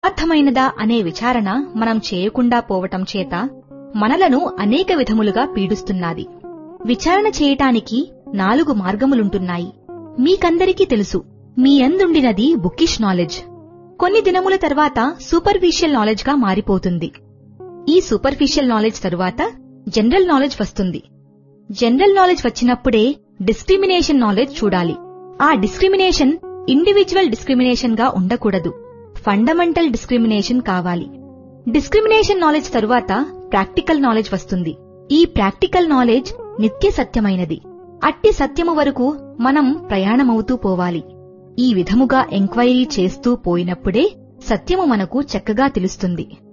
యథార్థమైనదా అనే విచారణ మనం చేయకుండా పోవటం చేత మనలను అనేక విధములుగా పీడిస్తున్నది విచారణ చేయటానికి నాలుగు మార్గములుంటున్నాయి మీకందరికీ తెలుసు మీ అందుండినది బుకిష్ నాలెడ్జ్ కొన్ని దినముల తర్వాత సూపర్ఫిషియల్ నాలెడ్జ్ గా మారిపోతుంది ఈ సూపర్ఫిషియల్ నాలెడ్జ్ తరువాత జనరల్ నాలెడ్జ్ వస్తుంది జనరల్ నాలెడ్జ్ వచ్చినప్పుడే డిస్క్రిమినేషన్ నాలెడ్జ్ చూడాలి ఆ డిస్క్రిమినేషన్ ఇండివిజువల్ డిస్క్రిమినేషన్ గా ఉండకూడదు ఫండమెంటల్ డిస్క్రిమినేషన్ కావాలి డిస్క్రిమినేషన్ నాలెడ్జ్ తరువాత ప్రాక్టికల్ నాలెడ్జ్ వస్తుంది ఈ ప్రాక్టికల్ నాలెడ్జ్ నిత్య సత్యమైనది అట్టి సత్యము వరకు మనం ప్రయాణమవుతూ పోవాలి ఈ విధముగా ఎంక్వైరీ చేస్తూ పోయినప్పుడే సత్యము మనకు చక్కగా తెలుస్తుంది